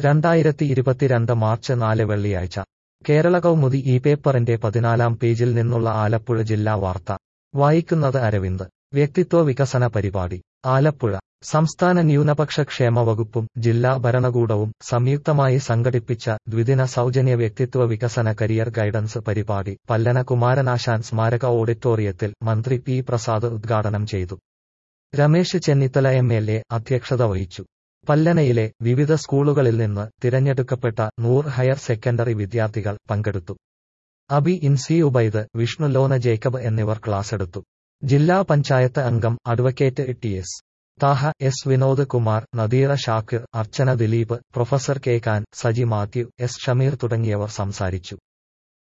രണ്ടായിരത്തി ഇരുപത്തിരണ്ട് മാർച്ച് നാല് വെള്ളിയാഴ്ച കേരള കൗമുദി ഈ പേപ്പറിന്റെ പതിനാലാം പേജിൽ നിന്നുള്ള ആലപ്പുഴ ജില്ലാ വാർത്ത വായിക്കുന്നത് അരവിന്ദ് വ്യക്തിത്വ വികസന പരിപാടി ആലപ്പുഴ സംസ്ഥാന ന്യൂനപക്ഷ ക്ഷേമ വകുപ്പും ജില്ലാ ഭരണകൂടവും സംയുക്തമായി സംഘടിപ്പിച്ച ദ്വിദിന സൗജന്യ വ്യക്തിത്വ വികസന കരിയർ ഗൈഡൻസ് പരിപാടി പല്ലന കുമാരനാശാൻ സ്മാരക ഓഡിറ്റോറിയത്തിൽ മന്ത്രി പി പ്രസാദ് ഉദ്ഘാടനം ചെയ്തു Ramesh Chennithala M L A അധ്യക്ഷത വഹിച്ചു പല്ലനയിലെ വിവിധ സ്കൂളുകളിൽ നിന്ന് തിരഞ്ഞെടുക്കപ്പെട്ട നൂർ ഹയർ സെക്കൻഡറി വിദ്യാർത്ഥികൾ പങ്കെടുത്തു അബി ഇൻസി ഉബൈദ് വിഷ്ണു ലോന ജേക്കബ് എന്നിവർ ക്ലാസെടുത്തു ജില്ലാ പഞ്ചായത്ത് അംഗം advocate T S Thaha S Vinod Kumar Nadeera Shakir Archana Dileep professor K കാൻ സജി മാത്യു എസ് ഷമീർ തുടങ്ങിയവർ സംസാരിച്ചു